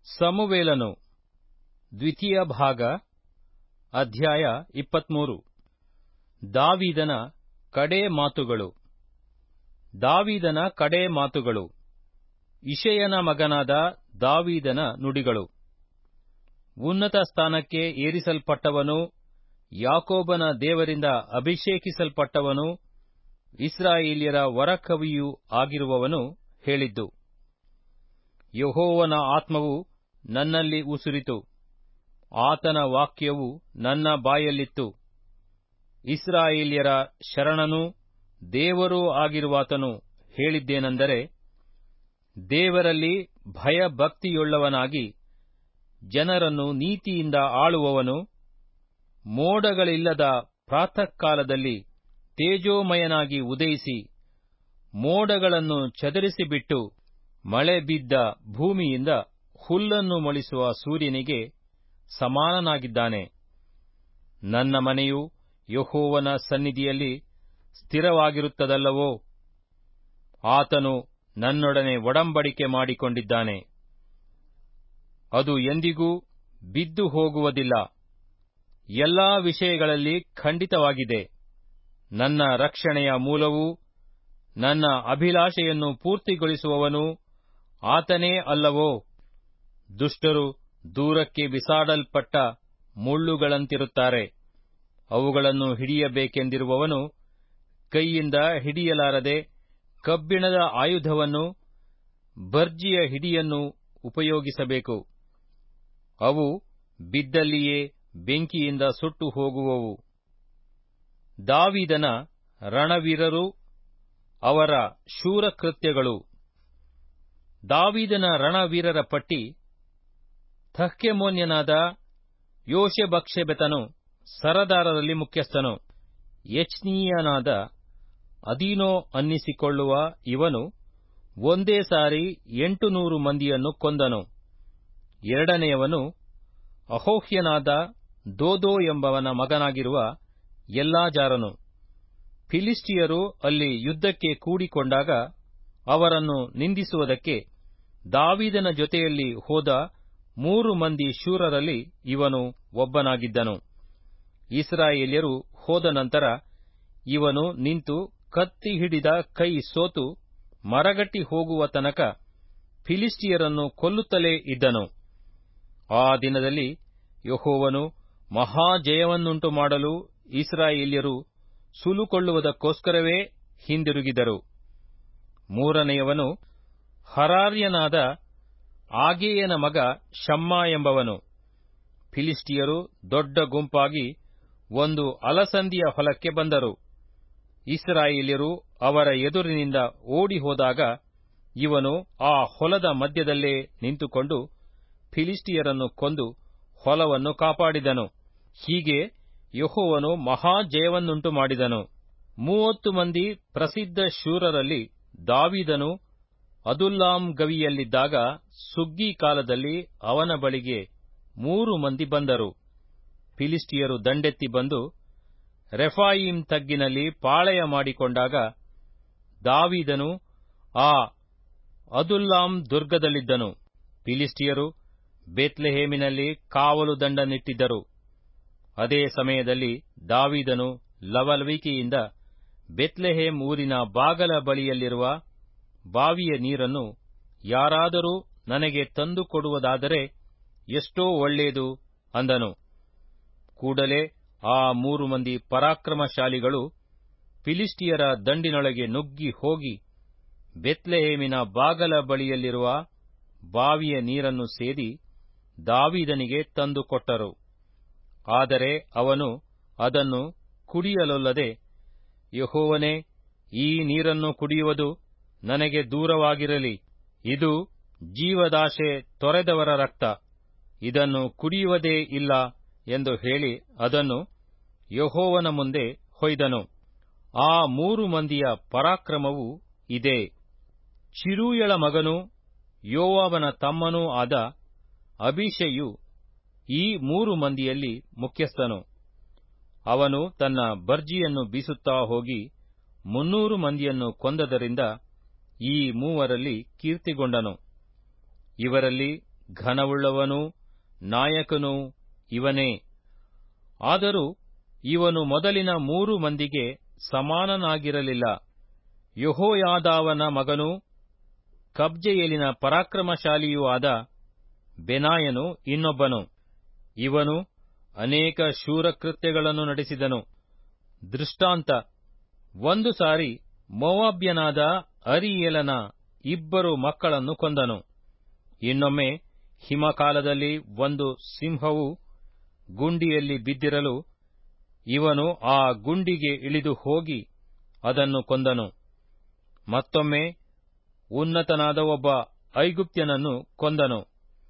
ಸಮುವೇಲನು ದ್ವಿತೀಯ ಭಾಗ ಅಧ್ಯಾಯ ಇಪ್ಪತ್ಮೂರು ದಾವೀದನ ಕಡೇ ಮಾತುಗಳು ದಾವೀದನ ಕಡೇ ಮಾತುಗಳು ಇಷಯನ ಮಗನಾದ ದಾವೀದನ ನುಡಿಗಳು ಉನ್ನತ ಸ್ಥಾನಕ್ಕೆ ಏರಿಸಲ್ಪಟ್ಟವನು ಯಾಕೋಬನ ದೇವರಿಂದ ಅಭಿಷೇಕಿಸಲ್ಪಟ್ಟವನು ಇಸ್ರಾಯೇಲ್ಯರ ವರಕವಿಯೂ ಆಗಿರುವವನು ಹೇಳಿದ್ದು ಯೆಹೋವನ ಆತ್ಮವು ನನ್ನಲ್ಲಿ ಉಸುರಿತು ಆತನ ವಾಕ್ಯವು ನನ್ನ ಬಾಯಲ್ಲಿತ್ತು ಇಸ್ರಾಯೇಲ್ಯರ ಶರಣನೂ ದೇವರೂ ಆಗಿರುವಾತನು ಹೇಳಿದ್ದೇನೆಂದರೆ ದೇವರಲ್ಲಿ ಭಯಭಕ್ತಿಯುಳ್ಳವನಾಗಿ ಜನರನ್ನು ನೀತಿಯಿಂದ ಆಳುವವನು ಮೋಡಗಳಿಲ್ಲದ ಪ್ರಾತಃಕಾಲದಲ್ಲಿ ತೇಜೋಮಯನಾಗಿ ಉದಯಿಸಿ ಮೋಡಗಳನ್ನು ಚದರಿಸಿಬಿಟ್ಟು ಮಳೆ ಬಿದ್ದ ಭೂಮಿಯಿಂದ ಹುಲ್ಲನ್ನು ಮೊಳಿಸುವ ಸೂರ್ಯನಿಗೆ ಸಮಾನನಾಗಿದ್ದಾನೆ ನನ್ನ ಮನೆಯು ಯೆಹೋವನ ಸನ್ನಿಧಿಯಲ್ಲಿ ಸ್ಥಿರವಾಗಿರುತ್ತದಲ್ಲವೋ ಆತನು ನನ್ನೊಡನೆ ಒಡಂಬಡಿಕೆ ಮಾಡಿಕೊಂಡಿದ್ದಾನೆ ಅದು ಎಂದಿಗೂ ಬಿದ್ದು ಹೋಗುವುದಿಲ್ಲ ಎಲ್ಲಾ ವಿಷಯಗಳಲ್ಲಿ ಖಂಡಿತವಾಗಿದೆ ನನ್ನ ರಕ್ಷಣೆಯ ಮೂಲವೂ ನನ್ನ ಅಭಿಲಾಷೆಯನ್ನು ಪೂರ್ತಿಗೊಳಿಸುವವನು ಆತನೇ ಅಲ್ಲವೋ ದುಷ್ಟರು ದೂರಕ್ಕೆ ಬಿಸಾಡಲ್ಪಟ್ಟ ಮುಳ್ಳುಗಳಂತಿರುತ್ತಾರೆ ಅವುಗಳನ್ನು ಹಿಡಿಯಬೇಕೆಂದಿರುವವನು ಕೈಯಿಂದ ಹಿಡಿಯಲಾರದೆ ಕಬ್ಬಿಣದ ಆಯುಧವನ್ನು ಬರ್ಜಿಯ ಹಿಡಿಯನ್ನು ಉಪಯೋಗಿಸಬೇಕು ಅವು ಬಿದ್ದಲ್ಲಿಯೇ ಬೆಂಕಿಯಿಂದ ಸುಟ್ಟು ಹೋಗುವವು ದಾವಿದನ ರಣವೀರರು ಅವರ ಶೂರಕೃತ್ಯಗಳು ದಾವಿದನ ರಣವೀರರ ಪಟ್ಟಿ ಥಹ್ಕೆಮೋನ್ಯನಾದ ಯೋಷೆಬಕ್ಷೆಬೆತನು ಸರದಾರರಲ್ಲಿ ಮುಖ್ಯಸ್ಥನು ಯಚ್ನೀಯನಾದ ಅದೀನೋ ಅನ್ನಿಸಿಕೊಳ್ಳುವ ಇವನು ಒಂದೇ ಸಾರಿ ಎಂಟು ನೂರು ಮಂದಿಯನ್ನು ಕೊಂದನು ಎರಡನೆಯವನು ಅಹೋಹ್ಯನಾದ ದೋದೋ ಎಂಬವನ ಮಗನಾಗಿರುವ ಎಲ್ಲಾಜಾರನು ಫಿಲಿಸ್ಟಿಯರು ಅಲ್ಲಿ ಯುದ್ಧಕ್ಕೆ ಕೂಡಿಕೊಂಡಾಗ ಅವರನ್ನು ನಿಂದಿಸುವುದಕ್ಕೆ ದಾವಿದನ ಜೊತೆಯಲ್ಲಿ ಹೋದ ಮೂರು ಮಂದಿ ಶೂರರಲ್ಲಿ ಇವನು ಒಬ್ಬನಾಗಿದ್ದನು ಇಸ್ರಾಯೇಲ್ಯರು ಹೋದ ನಂತರ ಇವನು ನಿಂತು ಕತ್ತಿ ಹಿಡಿದ ಕೈ ಸೋತು ಮರಗಟ್ಟಿ ಹೋಗುವ ತನಕ ಫಿಲಿಸ್ಟಿಯರನ್ನು ಕೊಲ್ಲುತ್ತಲೇ ಇದ್ದನು ಆ ದಿನದಲ್ಲಿ ಯೆಹೋವನು ಮಹಾಜಯವನ್ನುಂಟು ಮಾಡಲು ಇಸ್ರಾಯೇಲ್ಯರು ಸುಲುಕೊಳ್ಳುವುದಕ್ಕೋಸ್ಕರವೇ ಹಿಂದಿರುಗಿದರು ಮೂರನೆಯವನು ಹರಾರ್ಯನಾದ ಆಗೇಯನ ಮಗ ಶಮ್ಮ ಎಂಬವನು ಫಿಲಿಸ್ಟಿಯರು ದೊಡ್ಡ ಗುಂಪಾಗಿ ಒಂದು ಅಲಸಂದಿಯ ಹೊಲಕ್ಕೆ ಬಂದರು ಇಸ್ರಾಯೇಲ್ಯರು ಅವರ ಎದುರಿನಿಂದ ಓಡಿ ಹೋದಾಗ ಇವನು ಆ ಹೊಲದ ಮಧ್ಯದಲ್ಲೇ ನಿಂತುಕೊಂಡು ಫಿಲಿಸ್ಟಿಯರನ್ನು ಕೊಂದು ಹೊಲವನ್ನು ಕಾಪಾಡಿದನು ಹೀಗೆ ಯೆಹೋವನು ಮಹಾಜಯವನ್ನುಂಟು ಮಾಡಿದನು ಮೂವತ್ತು ಮಂದಿ ಪ್ರಸಿದ್ಧ ಶೂರರಲ್ಲಿ ದಾವಿದನು ಅದುಲ್ಲಾಂ ಗವಿಯಲ್ಲಿದ್ದಾಗ ಸುಗ್ಗಿ ಕಾಲದಲ್ಲಿ ಅವನ ಬಳಿಗೆ ಮೂರು ಮಂದಿ ಬಂದರು ಫಿಲಿಸ್ಟಿಯರು ದಂಡೆತ್ತಿ ಬಂದು ರೆಫಾಯಿಂ ತಗ್ಗಿನಲ್ಲಿ ಪಾಳೆಯ ಮಾಡಿಕೊಂಡಾಗ ದಾವಿದನು ಆ ಅದುಲ್ಲಾಂ ದುರ್ಗದಲ್ಲಿದ್ದನು ಫಿಲಿಸ್ಟಿಯರು ಬೇತ್ಲೆಹೇಮಿನಲ್ಲಿ ಕಾವಲು ದಂಡನಿಟ್ಟಿದ್ದರು ಅದೇ ಸಮಯದಲ್ಲಿ ದಾವಿದನು ಲವಲವಿಕೆಯಿಂದ ಬೆತ್ಲೆಹೇಮ್ ಊರಿನ ಬಾಗಲ ಬಳಿಯಲ್ಲಿರುವ ಬಾವಿಯ ನೀರನ್ನು ಯಾರಾದರೂ ನನಗೆ ತಂದು ಕೊಡುವುದಾದರೆ ಎಷ್ಟೋ ಒಳ್ಳೆಯದು ಅಂದನು ಕೂಡಲೇ ಆ ಮೂರು ಮಂದಿ ಪರಾಕ್ರಮಶಾಲಿಗಳು ಫಿಲಿಸ್ಟಿಯರ ದಂಡಿನೊಳಗೆ ನುಗ್ಗಿ ಹೋಗಿ ಬೆತ್ಲೆಹೇಮಿನ ಬಾಗಲ ಬಳಿಯಲ್ಲಿರುವ ಬಾವಿಯ ನೀರನ್ನು ಸೇದಿ ದಾವಿದನಿಗೆ ತಂದು ಕೊಟ್ಟರು ಆದರೆ ಅವನು ಅದನ್ನು ಕುಡಿಯಲೊಲ್ಲದೆ ಯಹೋವನೇ ಈ ನೀರನ್ನು ಕುಡಿಯುವುದು ನನಗೆ ದೂರವಾಗಿರಲಿ ಇದು ಜೀವದಾಶೆ ತೊರೆದವರ ರಕ್ತ ಇದನ್ನು ಕುಡಿಯುವುದೇ ಇಲ್ಲ ಎಂದು ಹೇಳಿ ಅದನ್ನು ಯಹೋವನ ಮುಂದೆ ಹೊಯ್ದನು ಆ ಮೂರು ಮಂದಿಯ ಪರಾಕ್ರಮವು ಇದೇ ಚಿರೂಯಳ ಮಗನೂ ಯೋವಾಬನ ತಮ್ಮನೂ ಆದ ಅಭಿಷೆಯು ಈ ಮೂರು ಮಂದಿಯಲ್ಲಿ ಮುಖ್ಯಸ್ಥನು ಅವನು ತನ್ನ ಬರ್ಜಿಯನ್ನು ಬೀಸುತ್ತಾ ಹೋಗಿ ಮುನ್ನೂರು ಮಂದಿಯನ್ನು ಕೊಂದದರಿಂದ ಈ ಮೂವರಲ್ಲಿ ಕೀರ್ತಿಗೊಂಡನು ಇವರಲ್ಲಿ ಘನವುಳ್ಳವನೂ ನಾಯಕನೂ ಇವನೇ ಆದರೂ ಇವನು ಮೊದಲಿನ ಮೂರು ಮಂದಿಗೆ ಸಮಾನನಾಗಿರಲಿಲ್ಲ ಯೆಹೋಯಾದಾವನ ಮಗನೂ ಕಬ್ಜೆಯೇಲಿನ ಪರಾಕ್ರಮಶಾಲಿಯೂ ಆದ ಬೆನಾಯನು ಇನ್ನೊಬ್ಬನು ಇವನು ಅನೇಕ ಶೂರಕೃತ್ಯಗಳನ್ನು ನಡೆಸಿದನು ದೃಷ್ಟಾಂತ ಒಂದು ಸಾರಿ ಮೋವಾಬ್ಯನಾದ ಅರಿಯೇಲನ ಇಬ್ಬರು ಮಕ್ಕಳನ್ನು ಕೊಂದನು ಇನ್ನೊಮ್ಮೆ ಹಿಮಕಾಲದಲ್ಲಿ ಒಂದು ಸಿಂಹವು ಗುಂಡಿಯಲ್ಲಿ ಬಿದ್ದಿರಲು ಇವನು ಆ ಗುಂಡಿಗೆ ಇಳಿದು ಹೋಗಿ ಅದನ್ನು ಕೊಂದನು ಮತ್ತೊಮ್ಮೆ ಉನ್ನತನಾದ ಒಬ್ಬ ಐಗುಪ್ತ್ಯನನ್ನು ಕೊಂದನು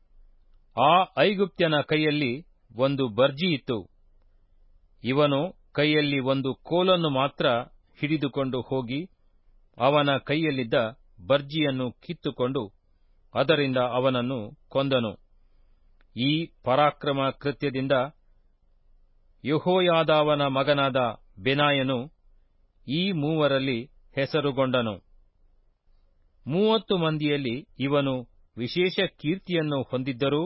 ಆ ಐಗುಪ್ತ್ಯನ ಕೈಯಲ್ಲಿ ಒಂದು ಬರ್ಜಿಯಿತ್ತು ಇವನು ಕೈಯಲ್ಲಿ ಒಂದು ಕೋಲನ್ನು ಮಾತ್ರ ಹಿಡಿದುಕೊಂಡು ಹೋಗಿ ಅವನ ಕೈಯಲ್ಲಿದ್ದ ಬರ್ಜಿಯನ್ನು ಕಿತ್ತುಕೊಂಡು ಅದರಿಂದ ಅವನನ್ನು ಕೊಂದನು ಈ ಪರಾಕ್ರಮ ಕೃತ್ಯದಿಂದ ಯೆಹೋಯಾದಾವನ ಮಗನಾದ ಬೆನಾಯನು ಈ ಮೂವರಲ್ಲಿ ಹೆಸರುಗೊಂಡನು ಮೂವತ್ತು ಮಂದಿಯಲ್ಲಿ ಇವನು ವಿಶೇಷ ಕೀರ್ತಿಯನ್ನು ಹೊಂದಿದ್ದರೂ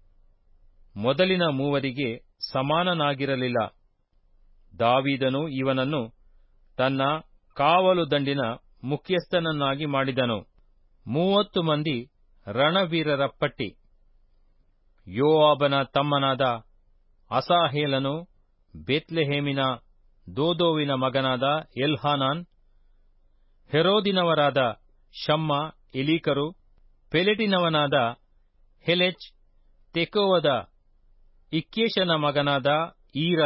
ಮೊದಲಿನ ಮೂವರಿಗೆ ಸಮಾನನಾಗಿರಲಿಲ್ಲ ದಾವೀದನು ಇವನನ್ನು ತನ್ನ ಕಾವಲು ದಂಡಿನ ಮುಖ್ಯಸ್ಥನನ್ನಾಗಿ ಮಾಡಿದನು ಮೂವತ್ತು ಮಂದಿ ರಣವೀರರ ಪಟ್ಟಿ ಯೋವಾಬನ ತಮ್ಮನಾದ ಅಸಾಹೇಲನು ಬೆತ್ಲೆಹೇಮಿನ ದೋದೋವಿನ ಮಗನಾದ ಎಲ್ಹಾನಾನ್ ಹೆರೋದಿನವರಾದ ಶಮ್ಮ ಎಲೀಕರು ಪೆಲೆಟಿನವನಾದ ಹೆಲೆಚ್ ತೆಕೋವದ ಇಕ್ಕೇಶನ ಮಗನಾದ ಈರ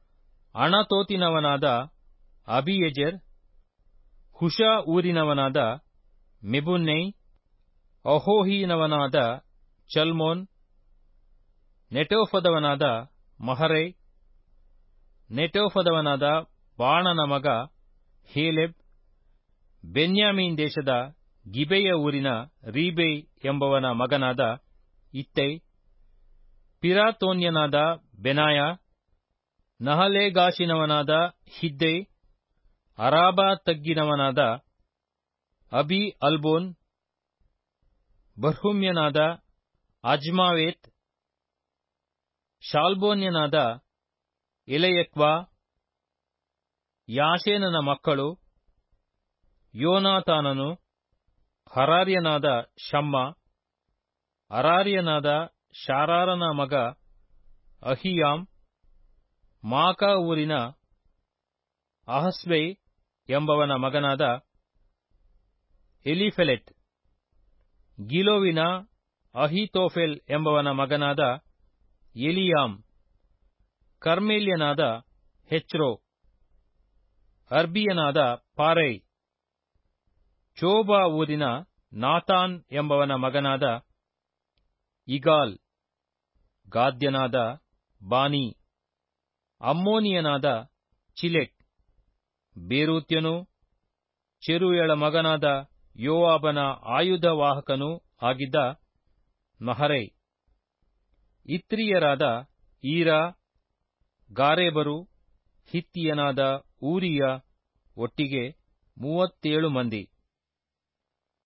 ಅಣತೋತಿನವನಾದ ಅಬಿಯೆಜೆರ್ ಹುಷಾ ಊರಿನವನಾದ ಮೆಬುನ್ನೈ ಅಹೋಹಿನವನಾದ ಚಲ್ಮೋನ್ ನೆಟೋಫದವನಾದ ಮಹರೈ ನೆಟೋಫದವನಾದ ಬಾಣನ ಮಗ ಹೇಲೆಬ್ ಬೆನ್ಯಾಮೀನ್ ದೇಶದ ಗಿಬೆಯ ಊರಿನ ರೀಬೈ ಎಂಬವನ ಮಗನಾದ ಇತ್ತೈ ಪಿರಾತೋನ್ಯನಾದ ಬೆನಾಯ ನಹಲೇಗಾಶಿನವನಾದ ಹಿದ್ದೈ ಅರಾಬಾ ತಗ್ಗಿನವನಾದ ಅಬಿ ಅಲ್ಬೋನ್ ಬರ್ಹುಮ್ಯನಾದ ಅಜ್ಮಾವೇತ್ ಶಾಲ್ಬೋನ್ಯನಾದ ಎಲೆಯಕ್ವಾ ಯಾಶೇನನ ಮಕ್ಕಳು ಯೋನಾತಾನನು ಹರಾರ್ಯನಾದ ಶಮ್ಮ ಅರಾರ್ಯನಾದ ಶಾರಾರನ ಮಗ ಅಹಿಯಾಮ್ ಮಾಕಾ ಊರಿನ ಅಹಸ್ವೈ ಎಂಬವನ ಮಗನಾದ ಎಲಿಫೆಲೆಟ್ ಗಿಲೋವಿನ ಅಹಿತೋಫೆಲ್ ಎಂಬವನ ಮಗನಾದ ಎಲಿಯಾಮ್ ಕರ್ಮೇಲ್ಯನಾದ ಹೆಚ್ರೋ ಅರ್ಬಿಯನಾದ ಪಾರೈ ಚೋಬಾ ಊರಿನ ನಾತಾನ್ ಎಂಬವನ ಮಗನಾದ ಇಗಾಲ್ ಗಾದ್ಯನಾದ ಬಾನಿ ಅಮ್ಮೋನಿಯನಾದ ಚಿಲೆಕ್ ಬೇರೂತ್ಯನೂ ಚೆರುಯಳ ಮಗನಾದ ಯೋವಾಬನ ಆಯುಧವಾಹಕನೂ ಆಗಿದ್ದ ಮಹರೈ ಇತ್ರಿಯರಾದ ಈರ ಗಾರೇಬರು ಹಿತ್ತಿಯನಾದ ಊರಿಯ ಒಟ್ಟಿಗೆ ಮೂವತ್ತೇಳು ಮಂದಿ